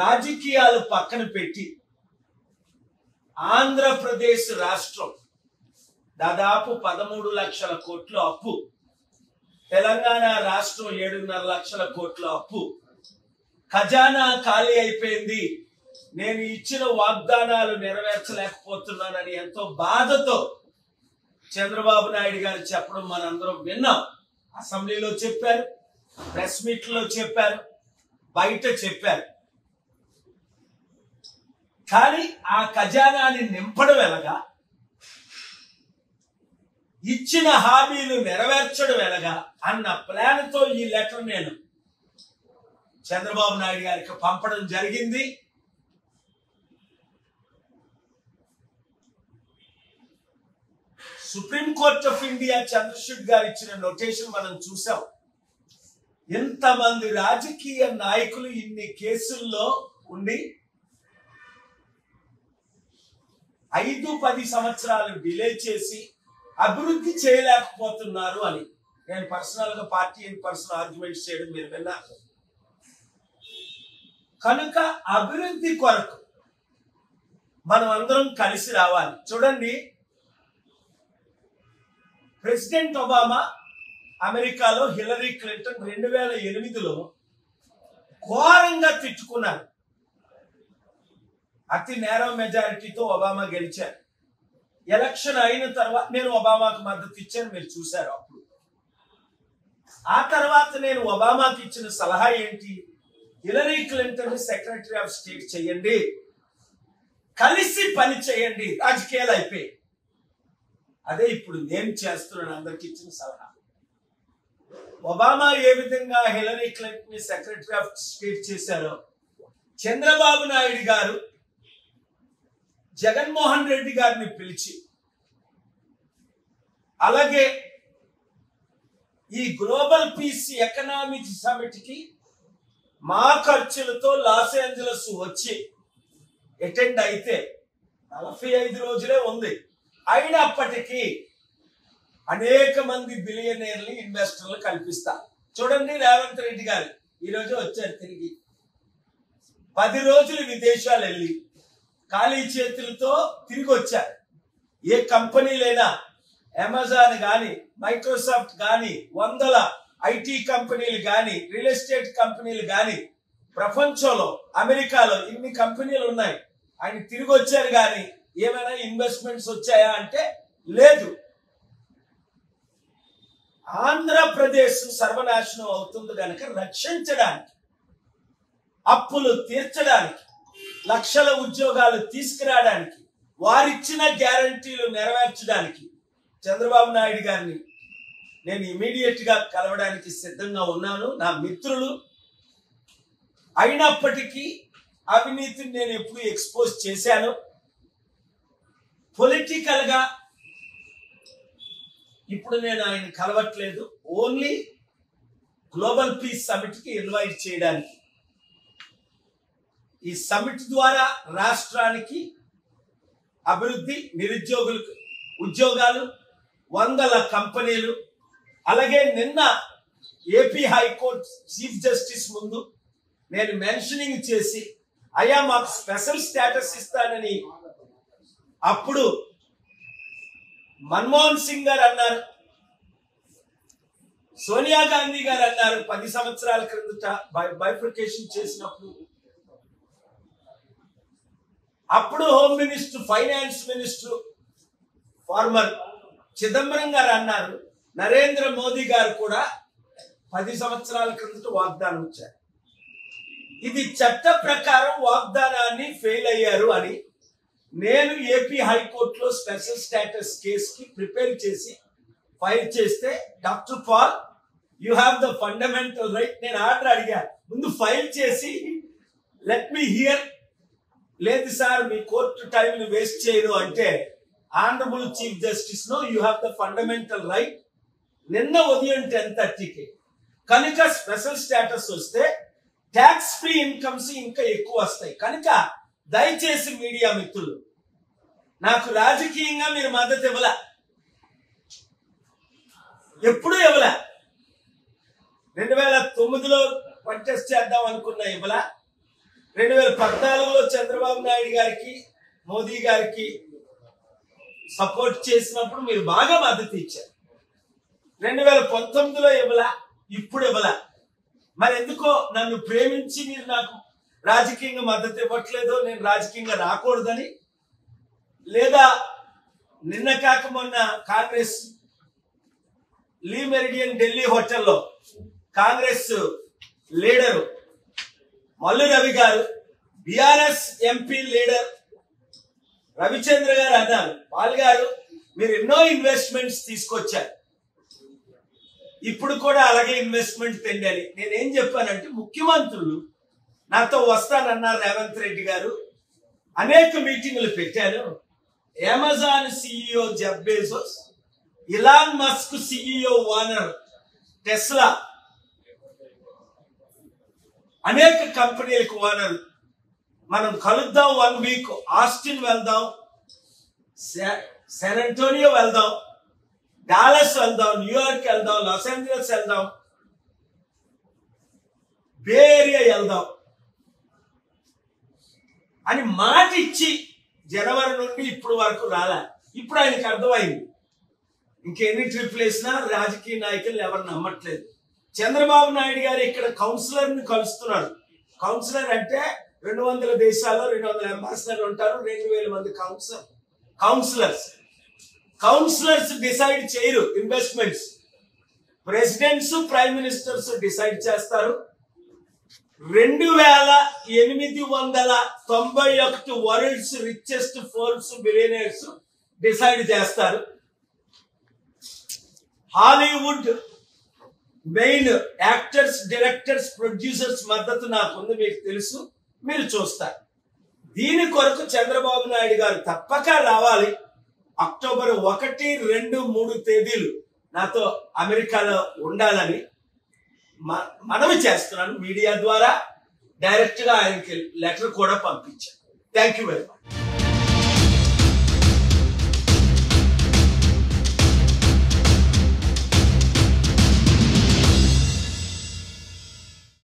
రాజకీయాలు పక్కన పెట్టి ఆంధ్రప్రదేశ్ రాష్ట్రం దాదాపు పదమూడు లక్షల కోట్ల అప్పు తెలంగాణ రాష్ట్రం ఏడున్నర లక్షల కోట్ల అప్పు ఖజానా ఖాళీ అయిపోయింది నేను ఇచ్చిన వాగ్దానాలు నెరవేర్చలేకపోతున్నానని ఎంతో బాధతో చంద్రబాబు నాయుడు గారు చెప్పడం మనందరం విన్నాం అసెంబ్లీలో చెప్పారు ప్రెస్ మీట్ లో చెప్పారు బయట చెప్పారు కానీ ఆ ఖజానాని నింపడం ఎలాగా ఇచ్చిన హామీలు నెరవేర్చడం ఎలాగా అన్న ప్లాన్ తో ఈ లెటర్ నేను చంద్రబాబు నాయుడు గారికి పంపడం జరిగింది supreme court of India Chandrachud గారు ఇచ్చిన నోటేషన్ మనం చూసాం ఎంతమంది రాజకీయ నాయకులు ఇన్ని కేసుల్లో ఉండి ఐదు పది సంవత్సరాలు డిలే చేసి అభివృద్ధి చేయలేకపోతున్నారు అని నేను పర్సనల్ గా పార్టీ ఇన్ పర్సనల్ ఆర్గ్యుమెంట్స్ చేయడం మీరు విన్నారు కనుక అభివృద్ధి కొరకు మనం అందరం కలిసి రావాలి చూడండి ప్రెసిడెంట్ ఒబామా అమెరికాలో హిలరీ క్లింటన్ రెండు వేల ఎనిమిదిలో ఘోరంగా తిట్టుకున్నారు అతి నేర మెజారిటీతో ఒబామా గెలిచారు ఎలక్షన్ అయిన తర్వాత నేను ఒబామాకు మద్దతు ఇచ్చాను మీరు చూశారు అప్పుడు ఆ తర్వాత నేను ఒబామాకి ఇచ్చిన సలహా ఏంటి Hillary Clinton secretary of state చేయండి కలిసి పని చేయండి రాజకీయాలు అయిపోయి అదే ఇప్పుడు నేను చేస్తున్నాను అందరికి ఇచ్చిన సలహా ఒబామా ఏ విధంగా హిలరీ క్లింటన్ ని సెక్రటరీ ఆఫ్ స్టేట్ చేశారో చంద్రబాబు నాయుడు గారు జగన్మోహన్ రెడ్డి గారిని పిలిచి అలాగే ఈ గ్లోబల్ పీస్ ఎకనామిక్ సమిట్ కి మా ఖర్చులతో లాస్ ఏంజలస్ వచ్చి అటెండ్ అయితే నలభై ఐదు రోజులే ఉంది అయినప్పటికీ అనేక మంది బిలియనీర్లు ఇన్వెస్టర్లు కల్పిస్తారు చూడండి రేవంత్ రెడ్డి గారు ఈరోజు వచ్చారు తిరిగి పది రోజులు విదేశాలు వెళ్ళి ఖాళీ చేతులతో తిరిగి వచ్చారు ఏ కంపెనీలైనా అమెజాన్ కానీ మైక్రోసాఫ్ట్ కానీ వందల ఐటీ కంపెనీలు కానీ రియల్ ఎస్టేట్ కంపెనీలు కానీ ప్రపంచంలో అమెరికాలో ఇన్ని కంపెనీలు ఉన్నాయి ఆయన తిరిగి వచ్చారు కానీ ఏమైనా ఇన్వెస్ట్మెంట్స్ వచ్చాయా అంటే లేదు ఆంధ్రప్రదేశ్ సర్వనాశనం అవుతుంది కనుక రక్షించడానికి అప్పులు తీర్చడానికి లక్షల ఉద్యోగాలు తీసుకురావడానికి వారిచ్చిన గ్యారంటీలు నెరవేర్చడానికి చంద్రబాబు నాయుడు గారిని నేను ఇమీడియట్ గా కలవడానికి సిద్ధంగా ఉన్నాను నా మిత్రులు అయినప్పటికీ అవినీతిని నేను ఎప్పుడు ఎక్స్పోజ్ చేశాను పొలిటికల్ గా ఇప్పుడు నేను ఆయన కలవట్లేదు ఓన్లీ గ్లోబల్ పీస్ సమిట్ కి ఇన్వైట్ చేయడానికి ఈ సమిట్ ద్వారా రాష్ట్రానికి అభివృద్ధి నిరుద్యోగులకు ఉద్యోగాలు వందల కంపెనీలు అలాగే నిన్న ఏపీ హైకోర్టు చీఫ్ జస్టిస్ ముందు నేను మెన్షనింగ్ చేసి అయ్యా మాకు స్పెషల్ స్టేటస్ ఇస్తానని అప్పుడు మన్మోహన్ సింగ్ గారు అన్నారు సోనియా గాంధీ గారు అన్నారు పది సంవత్సరాల క్రిందట బైఫికేషన్ చేసినప్పుడు అప్పుడు home minister finance minister former Chidambaram గారు అన్నారు నరేంద్ర మోదీ గారు కూడా పది సంవత్సరాల క్రిందట వాగ్దానం ఇచ్చారు ఇది చట్ట ప్రకారం వాగ్దానాన్ని ఫెయిల్ అయ్యారు అని నేను ఏపీ హైకోర్టులో స్పెషల్ స్టేటస్ కేస్ కి ప్రిపేర్ చేసి ఫైల్ చేస్తే doctor Paul you have the fundamental right నేను ఆర్డర్ అడిగా ముందు ఫైల్ చేసి లెట్ మీ హియర్ లేదు సార్ మీ కోర్టు టైం వేస్ట్ చేయరు అంటే honourable chief justice no you have the fundamental right నిన్న ఉదయం టెన్ థర్టీకి కనుక స్పెషల్ స్టేటస్ వస్తే ట్యాక్స్ ఫ్రీ ఇన్కమ్స్ ఇంకా ఎక్కువ వస్తాయి కనుక దయచేసి మీడియా మిత్రులు నాకు రాజకీయంగా మీరు మద్దతు ఇవ్వలే ఎప్పుడూ ఇవ్వలే రెండు వేల తొమ్మిదిలో కంటెస్ట్ చేద్దాం అనుకున్న ఇవ్వలా రెండు వేల పద్నాలుగులో చంద్రబాబు నాయుడు గారికి మోదీ గారికి సపోర్ట్ చేసినప్పుడు మీరు బాగా మద్దతు ఇచ్చారు రెండు వేల పంతొమ్మిదిలో ఇవ్వలా ఇప్పుడు ఇవ్వలా మరి ఎందుకో నన్ను ప్రేమించి మీరు నాకు రాజకీయంగా మద్దతు ఇవ్వట్లేదో నేను రాజకీయంగా రాకూడదని లేదా నిన్న కాక మొన్న కాంగ్రెస్ లీ మెరిడియన్ ఢిల్లీ హోటల్లో కాంగ్రెస్ లీడరు మల్లు రవి గారు బిఆర్ఎస్ ఎంపీ లీడర్ రవిచంద్ర గారు అన్నారు పాల్ గారు మీరు ఎన్నో ఇన్వెస్ట్మెంట్స్ తీసుకొచ్చారు ఇప్పుడు కూడా అలాగే ఇన్వెస్ట్మెంట్ తెండాలి నేనేం చెప్పానంటే ముఖ్యమంత్రులు నాతో వస్తానన్నారు రేవంత్ రెడ్డి గారు అనేక మీటింగులు పెట్టాను Amazon CEO Jeff Bezos Elon Musk CEO owner Tesla అనేక కంపెనీలకు ఓనర్ మనం కలుద్దాం వన్ వీక్ ఆస్టిన్ వెళ్దాం శాన్ అంటోనియో వెళ్దాం డాలస్ వెళ్దాం న్యూయార్క్ వెళ్దాం లాస్ ఏంజలస్ వెళ్దాం బే ఏరియా వెళ్దాం అని మాట ఇచ్చి జనవరి నుండి ఇప్పుడు వరకు రాలే ఇప్పుడు ఆయనకు అర్థమైంది ఇంకెన్ని ట్రిప్లు వేసినా రాజకీయ నాయకులు ఎవరు నమ్మట్లేదు చంద్రబాబు నాయుడు గారు ఇక్కడ కౌన్సిలర్ ని కలుస్తున్నాడు కౌన్సిలర్ అంటే రెండు వందల దేశాల్లో రెండు వందల అంబాసిడర్లు ఉంటారు రెండు వేల మంది కౌన్సిలర్ కౌన్సిలర్స్ కౌన్సిలర్స్ డిసైడ్ చేయరు investments presidents prime ministers decide చేస్తారు రెండు వేల ఎనిమిది వందల తొంభై ఒకటి world's richest Forbes billionaires decide చేస్తారు Hollywood main actors directors producers మద్దతు నాకుంది మీకు తెలుసు మీరు చూస్తారు దీని కొరకు చంద్రబాబు నాయుడు గారు తప్పక రావాలి అక్టోబర్ ఒకటి రెండు మూడు తేదీలు నాతో అమెరికాలో ఉండాలని మ- మనవి చేస్తున్నాను మీడియా ద్వారా డైరెక్ట్ గా ఆయనకి లెటర్ కూడా పంపించాను థ్యాంక్ యూ వెరీ మచ్